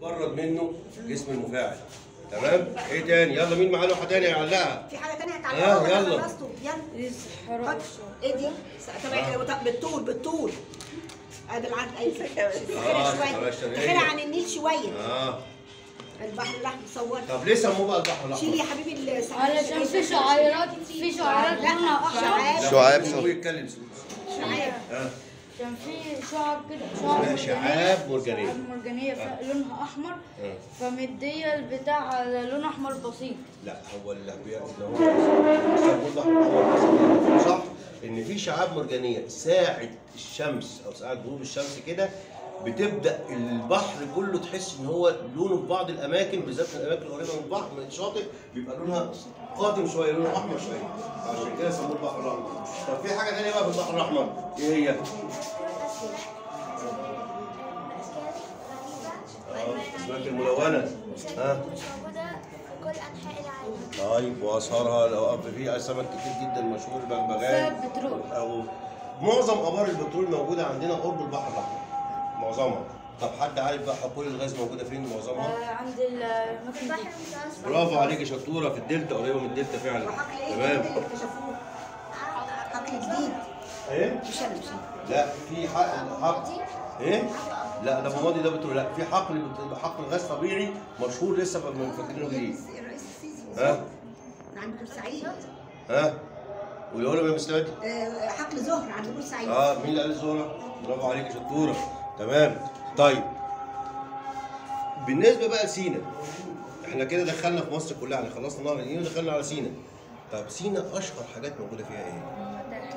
برد منه جسم المفاعل تمام ايه تاني يلا مين معاه لوحه تاني يعلقها في حاجه تانية آه، هتعلمها ولا يلا. خلصتوا يلا يسحر حط ايه دي؟ تبع بالطول بالطول اه بالعرض ايوه آه، تخيلها شويه خلاص، تمام. تخيلها عن النيل شويه اه البحر الاحمر صور طب ليه سموه بقى البحر شيل الاحمر؟ يا حبيبي السحاب علشان في شعيرات في شعيرات لونها احمر شعاب شعاب هو يتكلم شعاب اه كان في شعب كده شعب اسمها مرجانية شعاب مرجانية. شعاب مرجانية ف- لونها أحمر آه. فمدية البتاع لون أحمر بسيط لا هو اللي بي- اللي هو بيسموه البحر الأحمر صح ان في شعاب مرجانيه ساعه الشمس او ساعه غروب الشمس كده بتبدا البحر كله تحس ان هو لونه في بعض الاماكن بالذات في الاماكن القريبه من البحر من الشاطئ بيبقى لونها قاتم شويه لونه احمر شويه عشان كده سموه البحر الاحمر طب في حاجه ثانيه بقى في البحر الاحمر ايه هي؟ اه الاسماك الملونه ها مش موجودة في كل أنحاء العالم طيب واسهرها لو في سمك كتير جدا مشهور البغبغان بسبب بترول او معظم ابار البترول موجوده عندنا قرب البحر الاحمر معظمها طب حد عارف بقى حقول الغاز موجوده فين معظمها آه، عند الأماكن البحر دي المتوسط برافو عليكي شطوره في الدلتا قريبه من الدلتا فعلا وحقل ايه تمام اللي اكتشفوه؟ حقل جديد ايه مش انا مش انا لا في حقل حقل ايه لا ده ماضي ده بترول لا في حقل بت- حقل غاز طبيعي مشهور لسه بقى فاكرينه جديد الرئيس السيسي ها من عند بورسعيد ها ويقولوا يا مستوى آه، حقل زهر عند بورسعيد اه مين اللي قال الزهرة؟ برافو عليك يا شطورة تمام طيب بالنسبة بقى لسينا احنا كده دخلنا في مصر كلها يعني خلصنا نهر النيل ودخلنا على سينا طب سينا اشهر حاجات موجودة فيها ايه؟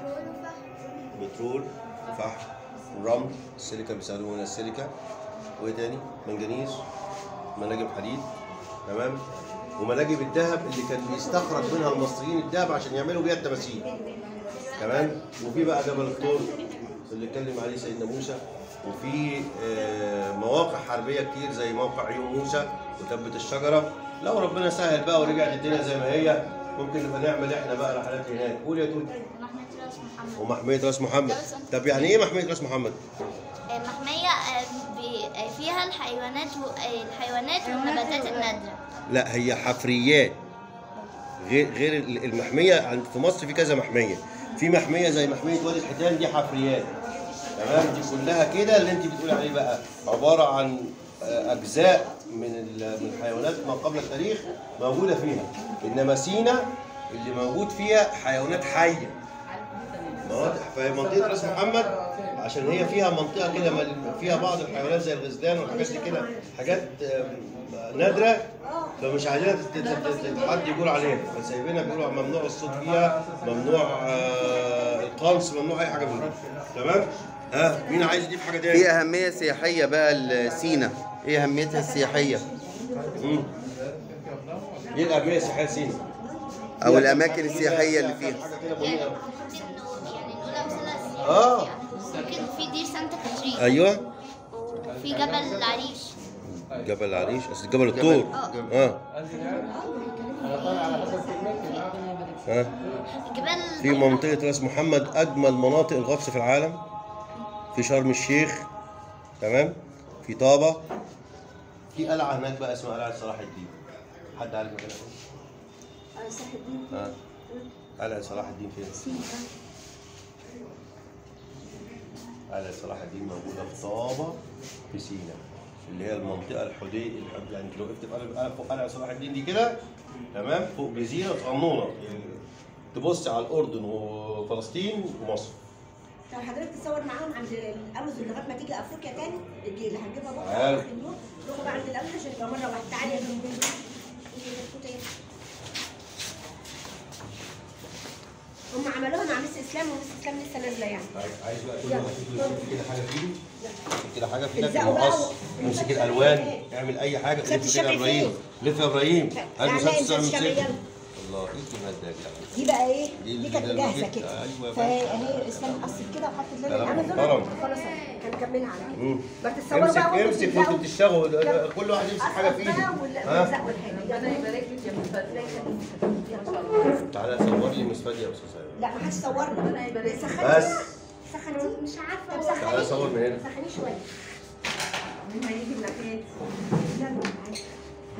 بترول فحم رمل السيليكا بيستخدموا منها السيليكا وايه تاني؟ منجنيز مناجم حديد تمام ومناجم الذهب اللي كان بيستخرج منها المصريين الذهب عشان يعملوا بيها التماثيل تمام وفي بقى جبل الطور اللي اتكلم عليه سيدنا موسى وفي آه، مواقع حربيه كتير زي موقع عيون موسى وتبت الشجره لو ربنا سهل بقى ورجعت الدنيا زي ما هي ممكن نبقى نعمل احنا بقى رحلات هناك قول يا توت محمية راس محمد ومحميه راس محمد طب يعني ايه محميه راس محمد؟ آه، محمية آه، بي- آه، فيها الحيوانات و- آه، الحيوانات والنباتات النادرة لا هي حفريات غير غير المحميه عند في مصر في كذا محميه في محميه زي محميه وادي الحيتان دي حفريات تمام دي كلها كده اللي انت بتقول عليه بقى عباره عن آه، اجزاء من ال- من حيوانات ما قبل التاريخ موجوده فيها انما سينا اللي موجود فيها حيوانات حيه مناطق في منطقه راس محمد عشان هي فيها منطقه كده مل- فيها بعض الحيوانات زي الغزلان والحاجات دي كده حاجات آم، نادره فمش عايزينها تت- تت- تت- حد يقول عليها فسايبينها بيقولوا ممنوع الصوت فيها ممنوع آه، القنص ممنوع اي حاجه منها تمام ها مين عايز يضيف حاجه تاني في أهمية سياحية بقى لسينا إيه أهميتها السياحية مم. ايه الاهميه السياحيه سينا أو الأماكن السياحية اللي فيها حاجه كده يعني بنيئة. ممكن نقول يعني نقول أمثلة سياحية آه. يعني. ممكن في دير سانتا كاترين ايوه وفي جبل العريش جبل العريش اصل جبل الطور اه ها جبال في منطقة راس محمد أجمل مناطق الغطس في العالم في شرم الشيخ تمام في طابة في قلعة هناك بقى اسمها قلعة صلاح الدين حد عارف مكانها فين؟ آه، صلاح الدين ها قلعة صلاح الدين فين؟ قلعة صلاح الدين موجودة في طابة في سينا اللي هي المنطقة الحدودية الحد- يعني لو وقفت في قلعة فوق قلعة صلاح الدين دي كده تمام فوق جزيرة صغنونة تبص على الأردن وفلسطين ومصر طب حضرتك تصور معاهم عند الامازون لغايه ما تيجي افريقيا تاني اللي اللي هنجيبها بكره تعال. آخر اليوم. روحوا بقى عند الامازون عشان يبقى مره واحده تعالي يا جنبي هم عملوها مع مس اسلام ومس اسلام لسه نازله يعني عايز بقى كل واحد فيكم يمسك كده حاجه في ايده يمسك كده حاجه في ايدك الزقوا بقى المقص امسك الالوان اعمل اي حاجه خدت لف كده يا الشمع ابراهيم لف يا ابراهيم هات تعالى مسدس انزل تعمل الشمع مسدس يلا الله ايه الجمال ده يا جدع دي بقى ايه؟ دي دي كانت اللي- جاهزه دي- كده أيوة فهي بقى. هي اسلام قصت كده وحطت لنا كلام الامازون محترم. خلاص هنكملها على كده مم. ما تتصوروا امسك بقى وانتوا امسك بتبدأوا. وانتوا بتشتغلوا كل واحد يمسك حاجه في ايده ها تعالى صور لي مس فاديه يا استاذ سامي. لا ما حدش صورنا سخنتي بس سخنتي مش عارفه طب تعالى سخني صور من هنا سخني شويه هيجي من ناحيتي لا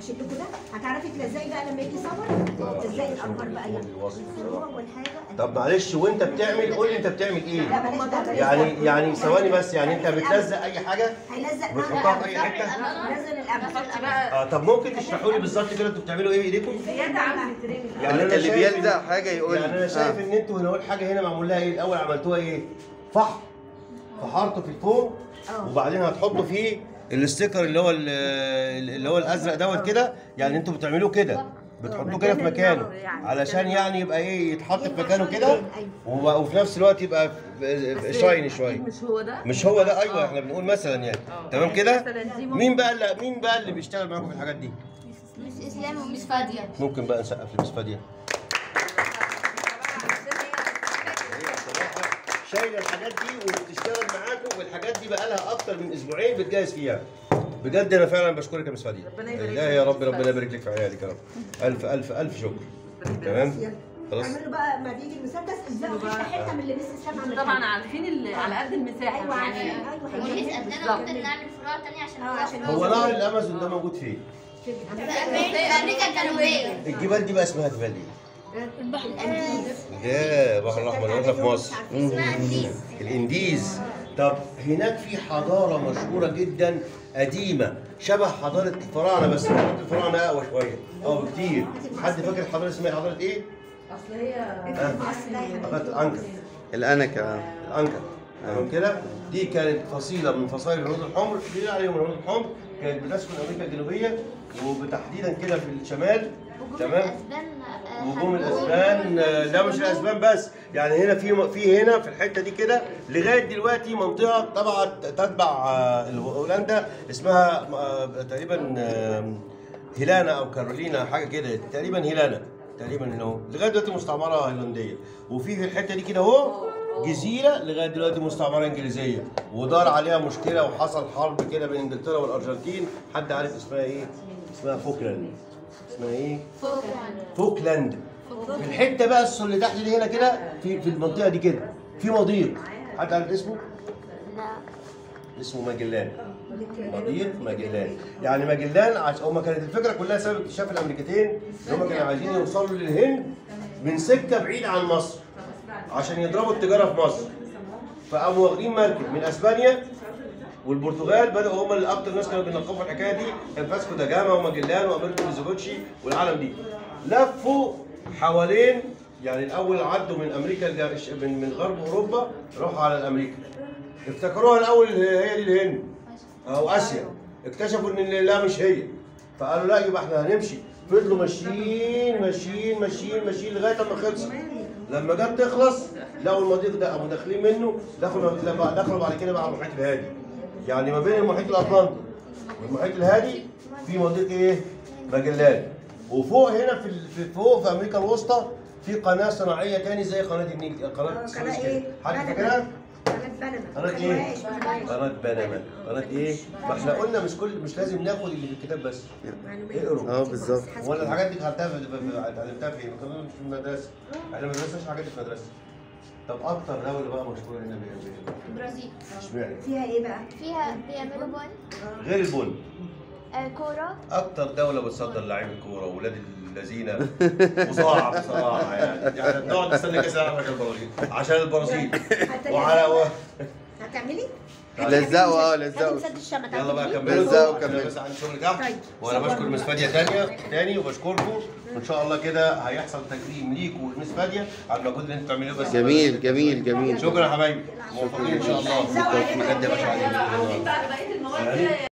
هشيل لكم ده هتعرفي تلزقي بقى لما يجي يصور تلزقي الانوار بقى يعني الوصف الفروع والحاجه طب معلش وانت بتعمل قول لي انت بتعمل لا ايه بلاش ده بلاش يعني ده. يعني ثواني بس يعني انت بتلزق اي حاجه هيلزق بتحطها في اي حته نزل القبل اه طب ممكن تشرحوا لي بالظبط كده انتوا بتعملوا ايه بايديكم زياده عن يعني انا اللي شايف بيلزق إن- حاجه يقول يعني انا شايف ان انتوا هنا اول حاجه هنا معمول لها ايه الاول عملتوها ايه فحم فحرته في الفوم وبعدين هتحطوا فيه الاستيكر اللي هو ال- اللي هو الازرق دوت كده يعني انتوا بتعملوه كده بتحطوه كده في مكانه علشان يعني يبقى ايه يتحط في مكانه كده وب- وفي نفس الوقت يبقى شايني شويه مش هو ده مش هو ده ايوه احنا بنقول مثلا يعني تمام كده مثلا دي ممكن- مين بقى اللي مين بقى اللي بيشتغل معاكم في الحاجات دي مس اسلام ومس فاديه ممكن بقى نسقف لمس فاديه شايله الحاجات دي وبتشتغل معاكم والحاجات دي بقى لها اكتر من اسبوعين بتجهز فيها بجد انا فعلا بشكرك يا مس فاديه ربنا يبارك لا يا رب ربنا يبارك لك في عيالك يا رب الف الف الف شكر تمام خلاص اعملوا بقى ما بيجي المسدس الزقوا حته حته من اللي لسه سامعه طبعا عارفين اللي على قد المساحه ايوه يعني عارفين ونسال ايوه ده ممكن نعمل فروع تانية عشان اه عشان هو نهر الامازون ده موجود فين؟ في امريكا الجنوبيه الجبال دي بقى اسمها جبال ايه؟ الانديز ده بحر الاحمر واحنا في مصر اسمها انديز الانديز طب هناك في حضاره مشهوره جدا قديمه شبه حضاره الفراعنه بس حضاره الفراعنه اقوى شويه اه بكتير حد فاكر الحضاره اسمها إيه؟ حضاره ايه؟ اصل هي حضاره الانكا الانكا الانكا تمام كده دي كانت فصيله من فصائل الهنود الحمر بيقول عليهم الهنود الحمر كانت بتسكن امريكا الجنوبيه وبتحديدا كده في الشمال تمام وجوم الاسبان آه، لا مش الاسبان بس يعني هنا في في هنا في الحته دي كده لغايه دلوقتي منطقه طبعا تتبع آه، هولندا اسمها آه، تقريبا آه، هيلانا او كارولينا حاجه كده تقريبا هيلانا تقريبا هنا اهو لغايه دلوقتي مستعمره هولنديه وفي في الحته دي كده اهو جزيره لغايه دلوقتي مستعمره انجليزيه ودار عليها مشكله وحصل حرب كده بين انجلترا والارجنتين حد عارف اسمها ايه؟ اسمها فوكلاند اسمها ايه؟ فوكلاند في الحته بقى الص- اللي تحت دي هنا كده في في المنطقه دي كده في مضيق حد عارف اسمه؟ لا اسمه ماجلان مضيق ماجلان يعني ماجلان عش... هما كانت الفكره كلها سبب اكتشاف الامريكتين ان هم كانوا عايزين يوصلوا للهند من سكه بعيد عن مصر عشان يضربوا التجاره في مصر فقاموا واخدين مركب من اسبانيا والبرتغال بدأوا هم اللي اكتر ناس كانوا بينقبوا الحكايه دي كان فاسكو دا جاما وماجلان وامريكو فيزيغوتشي والعالم دي لفوا حوالين يعني الاول عدوا من امريكا الج- من من غرب اوروبا راحوا على الامريكا افتكروها الاول هي دي الهند او اسيا اكتشفوا ان لا مش هي فقالوا لا يبقى احنا هنمشي فضلوا ماشيين ماشيين ماشيين ماشيين لغايه اما خلصوا لما جت تخلص لقوا المضيق ده قاموا داخلين منه دخلوا لما دخلوا بعد كده بقى على المحيط الهادي يعني ما بين المحيط الاطلنطي والمحيط الهادي في مضيق ايه؟ ماجلان وفوق هنا في ال- في فوق في امريكا الوسطى في قناه صناعيه تاني زي قناه النيل قناه قناه السويس ايه؟ كده حد فاكرها؟ قناه بنما قناه ايه؟ معلش، معلش. قناه بنما قناه ايه؟ ما احنا قلنا مش كل مش لازم ناخد اللي في الكتاب بس معلومات. اقروا اه بالظبط ولا الحاجات دي خدتها في في- اتعلمتها فين؟ ما كنا مش في المدرسه احنا ما درسناش الحاجات دي في المدرسه طب اكتر دوله بقى مشهوره هنا ب- ب- البرازيل اشمعنى؟ فيها ايه بقى؟ فيها بيعملوا بون غير البن آه، كوره اكتر دوله بتصدر لعيبه الكوره واولاد الذين فظاع بصراحه يعني يعني نقعد نستنى كاس العالم عشان البرازيل عشان البرازيل وعلى و... هتعملي؟ لزقوا اه هاتي لزقوا مسدس الشمع يلا بقى تعملي؟ كملوا لزقوا عشان كملوا. بس عندي شغل تحت طيب. وانا بشكر مس فاديه تانية تاني وبشكركم وان شاء الله كده هيحصل تكريم ليكوا ولمس فاديه على المجهود اللي انتوا بتعملوه بس جميل جميل جميل شكرا يا حبايبي موفقين ان شاء الله بجد يا باشا عليكم. عاوزين بقى بقيه المواد كده